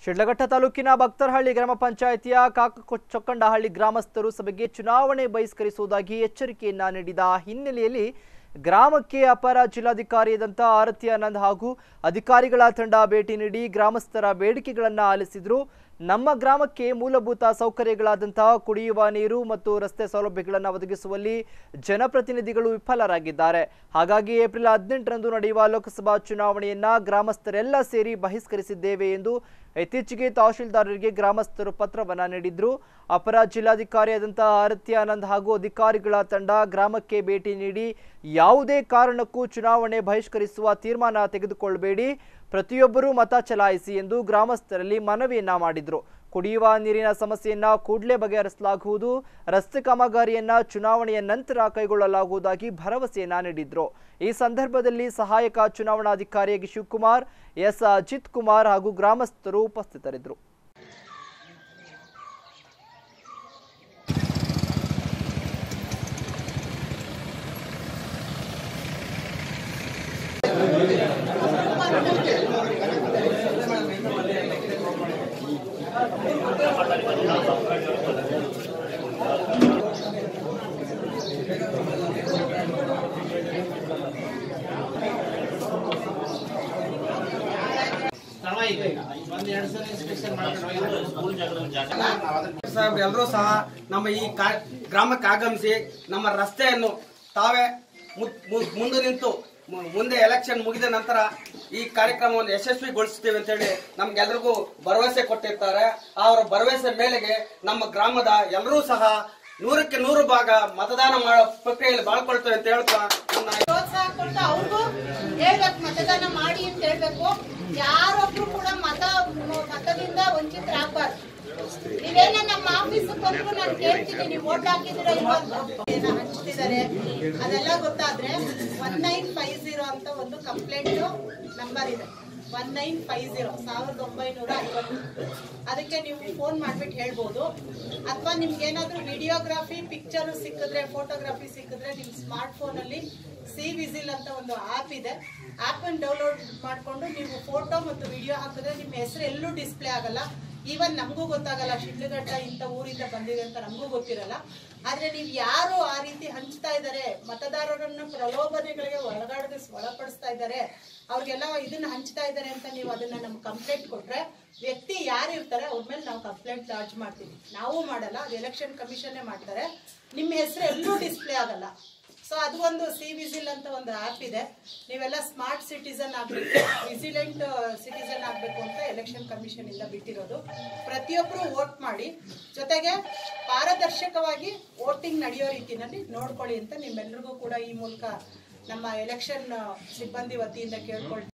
ಶಿಡ್ಲಘಟ್ಟ ತಾಲೂಕಿನ ಭಕ್ತರಹಳ್ಳಿ ಗ್ರಾಮ ಪಂಚಾಯಿತಿಯ ಕಾಕ ಚೊಕ್ಕಂಡಹಳ್ಳಿ ಗ್ರಾಮಸ್ಥರು ಸಭೆಗೆ ಚುನಾವಣೆ ಬಹಿಷ್ಕರಿಸುವುದಾಗಿ ಎಚ್ಚರಿಕೆಯನ್ನ ನೀಡಿದ ಹಿನ್ನೆಲೆಯಲ್ಲಿ ಗ್ರಾಮಕ್ಕೆ ಅಪರ ಜಿಲ್ಲಾಧಿಕಾರಿಯಾದಂಥ ಆರತಿ ಆನಂದ್ ಹಾಗೂ ಅಧಿಕಾರಿಗಳ ತಂಡ ಭೇಟಿ ನೀಡಿ ಗ್ರಾಮಸ್ಥರ ಬೇಡಿಕೆಗಳನ್ನು ಆಲಿಸಿದ್ರು ನಮ್ಮ ಗ್ರಾಮಕ್ಕೆ ಮೂಲಭೂತ ಸೌಕರ್ಯಗಳಾದಂತಹ ಕುಡಿಯುವ ನೀರು ಮತ್ತು ರಸ್ತೆ ಸೌಲಭ್ಯಗಳನ್ನು ಒದಗಿಸುವಲ್ಲಿ ಜನಪ್ರತಿನಿಧಿಗಳು ವಿಫಲರಾಗಿದ್ದಾರೆ ಹಾಗಾಗಿ ಏಪ್ರಿಲ್ ಹದಿನೆಂಟರಂದು ನಡೆಯುವ ಲೋಕಸಭಾ ಚುನಾವಣೆಯನ್ನ ಗ್ರಾಮಸ್ಥರೆಲ್ಲ ಸೇರಿ ಬಹಿಷ್ಕರಿಸಿದ್ದೇವೆ ಎಂದು ಇತ್ತೀಚೆಗೆ ತಹಶೀಲ್ದಾರರಿಗೆ ಗ್ರಾಮಸ್ಥರು ಪತ್ರವನ್ನ ನೀಡಿದ್ರು ಅಪರ ಜಿಲ್ಲಾಧಿಕಾರಿಯಾದಂತಹ ಆರತಿ ಆನಂದ್ ಹಾಗೂ ಅಧಿಕಾರಿಗಳ ತಂಡ ಗ್ರಾಮಕ್ಕೆ ಭೇಟಿ ನೀಡಿ ಯಾವುದೇ ಕಾರಣಕ್ಕೂ ಚುನಾವಣೆ ಬಹಿಷ್ಕರಿಸುವ ತೀರ್ಮಾನ ತೆಗೆದುಕೊಳ್ಳಬೇಡಿ ಪ್ರತಿಯೊಬ್ಬರೂ ಮತ ಚಲಾಯಿಸಿ ಎಂದು ಗ್ರಾಮಸ್ಥರಲ್ಲಿ ಮನವಿಯನ್ನ ಮಾಡಿದ್ರು ಕುಡಿಯುವ ನೀರಿನ ಸಮಸ್ಯೆಯನ್ನ ಕೂಡಲೇ ಬಗೆಹರಿಸಲಾಗುವುದು ರಸ್ತೆ ಕಾಮಗಾರಿಯನ್ನ ಚುನಾವಣೆಯ ನಂತರ ಕೈಗೊಳ್ಳಲಾಗುವುದಾಗಿ ಭರವಸೆಯನ್ನ ನೀಡಿದ್ರು ಈ ಸಂದರ್ಭದಲ್ಲಿ ಸಹಾಯಕ ಚುನಾವಣಾಧಿಕಾರಿಯಾಗಿ ಶಿವಕುಮಾರ್ ಎಸ್ ಅಜಿತ್ ಕುಮಾರ್ ಹಾಗೂ ಗ್ರಾಮಸ್ಥರು ಉಪಸ್ಥಿತರಿದ್ದರು ಸ್ಥಳ ಇದೆ ಒಂದ್ ಎರಡ್ ಸಲ ಇನ್ಸ್ಪೆಕ್ಷನ್ ಮಾಡ್ಕೊಂಡು ಸಾಹೇಬ್ರು ಎಲ್ಲರೂ ಸಹ ನಮ್ಮ ಈ ಕಾ- ಗ್ರಾಮಕ್ಕೆ ಆಗಮಿಸಿ ನಮ್ಮ ರಸ್ತೆಯನ್ನು ತಾವೇ ಮುದ್- ಮುದ್- ಮುಂದೆ ನಿಂತು ಮು- ಮುಂದೆ ಎಲೆಕ್ಷನ್ ಮುಗಿದ ನಂತರ ಈ ಕಾರ್ಯಕ್ರಮವನ್ನು ಯಶಸ್ವಿಗೊಳಿಸ್ತೀವಿ ಅಂತೇಳಿ ನಮ್ಗೆಲ್ರಿಗೂ ಭರವಸೆ ಕೊಟ್ಟಿರ್ತಾರೆ ಅವರ ಭರವಸೆ ಮೇಲೆಗೆ ನಮ್ಮ ಗ್ರಾಮದ ಎಲ್ಲರೂ ಸಹ ನೂರಕ್ಕೆ ನೂರು ಭಾಗ ಮತದಾನ ಮಾಡೋ ಪ್ರಕ್ರಿಯೆಯಲ್ಲಿ ಬಾಳ್ಕೊಳ್ತೇವೆ ಅಂತ ಹೇಳ್ತಾ ನನ್ನ ಪ್ರೋತ್ಸಾಹ ಕೊಟ್ಟು ಅವ್ರಿಗೂ ಹೇಳ್ಬೇಕು ಮತದಾನ ಮಾಡಿ ಅಂತ ಹೇಳ್ಬೇಕು ಯಾರೊಬ್ರು ಕೂಡ ಮತ ಮತದಿಂದ ವಂಚಿತರಾಗಬಾರ್ದು ನೀವೇನ ನಮ್ಮ ಆಫೀಸ್ ಬಂದ್ರು ನಾನು ಕೇಳ್ತೀನಿ ನೀವು ಓಟ್ ಹಾಕಿದಿರ ಏನೋ ಹಂಚ್ತಿದ್ದಾರೆ ಅದೆಲ್ಲ ಗೊತ್ತಾದ್ರೆ ಒನ್ ನೈನ್ ಫೈವ್ ಜೀರೋ ಅಂತ ಒಂದು ಕಂಪ್ಲೇಂಟ್ ನಂಬರ್ ಇದೆ ಒನ್ ನೈನ್ ಫೈವ್ ಜೀರೋ ಸಾವಿರದ ಒಂಬೈನೂರ ಐವತ್ತು ಅದಕ್ಕೆ ನೀವು ಫೋನ್ ಮಾಡ್ಬಿಟ್ಟು ಹೇಳ್ಬೋದು ಅಥವಾ ನಿಮ್ಗೆ ಏನಾದ್ರೂ ವಿಡಿಯೋಗ್ರಫಿ ಪಿಕ್ಚರ್ ಸಿಕ್ಕಿದ್ರೆ ಫೋಟೋಗ್ರಫಿ ಸಿಕ್ಕಿದ್ರೆ ನಿಮ್ ಸ್ಮಾರ್ಟ್ ಫೋನ್ ಅಲ್ಲಿ ಸಿ ವಿಸಿಲ್ ಅಂತ ಒಂದು ಆಪ್ ಇದೆ ಆಪ್ ಅನ್ನು ಡೌನ್ಲೋಡ್ ಮಾಡ್ಕೊಂಡು ನೀವು ಫೋಟೋ ಮತ್ತು ವಿಡಿಯೋ ಹಾಕಿದ್ರೆ ನಿಮ್ಮ ಹೆಸರು ಎಲ್ಲೂ ಡಿಸ್ಪ್ಲೇ ಆಗಲ್ಲ ಈವನ್ ನಮಗೂ ಗೊತ್ತಾಗಲ್ಲ ಶಿಡ್ಲಘಟ್ಟ ಇಂಥ ಊರಿಂದ ಬಂದಿದೆ ಅಂತ ನಮಗೂ ಗೊತ್ತಿರಲ್ಲ ಆದ್ರೆ ನೀವು ಯಾರು ಆ ರೀತಿ ಹಂಚ್ತಾ ಇದ್ದಾರೆ ಮತದಾರರನ್ನ ಪ್ರಲೋಭನೆಗಳಿಗೆ ಒಳಗಾಡಿಸ್ ಒಳಪಡಿಸ್ತಾ ಇದ್ದಾರೆ ಅವ್ರಿಗೆಲ್ಲ ಇದನ್ನ ಹಂಚ್ತಾ ಇದ್ದಾರೆ ಅಂತ ನೀವು ಅದನ್ನ ನಮ್ಗೆ ಕಂಪ್ಲೇಂಟ್ ಕೊಟ್ರೆ ವ್ಯಕ್ತಿ ಯಾರು ಇರ್ತಾರೆ ಅವ್ರ ಮೇಲೆ ನಾವು ಕಂಪ್ಲೇಂಟ್ ಲಾಂಚ್ ಮಾಡ್ತೀವಿ ನಾವು ಮಾಡಲ್ಲ ಅದು ಎಲೆಕ್ಷನ್ ಕಮಿಷನ್ನೇ ಮಾಡ್ತಾರೆ ನಿಮ್ಮ ಹೆಸರು ಎಲ್ಲೂ ಡಿಸ್ಪ್ಲೇ ಆಗಲ್ಲ ಸೊ ಅದು ಒಂದು ಸಿ ವಿಸಿಲ್ ಅಂತ ಒಂದು ಆ್ಯಪ್ ಇದೆ ನೀವೆಲ್ಲ ಸ್ಮಾರ್ಟ್ ಸಿಟಿಸನ್ ಆಗಬೇಕು ವಿಸಿಲೆಂಟ್ ಸಿಟಿಸನ್ ಆಗಬೇಕು ಅಂತ ಎಲೆಕ್ಷನ್ ಕಮಿಷನ್ ಇಂದ ಬಿಟ್ಟಿರೋದು ಪ್ರತಿಯೊಬ್ಬರು ವೋಟ್ ಮಾಡಿ ಜೊತೆಗೆ ಪಾರದರ್ಶಕವಾಗಿ ವೋಟಿಂಗ್ ನಡೆಯೋ ರೀತಿನಲ್ಲಿ ನೋಡ್ಕೊಳ್ಳಿ ಅಂತ ನಿಮ್ಮೆಲ್ರಿಗೂ ಕೂಡ ಈ ಮೂಲಕ ನಮ್ಮ ಎಲೆಕ್ಷನ್ ಸಿಬ್ಬಂದಿ ವತಿಯಿಂದ ಕೇಳ್ಕೊಳ್ತೀವಿ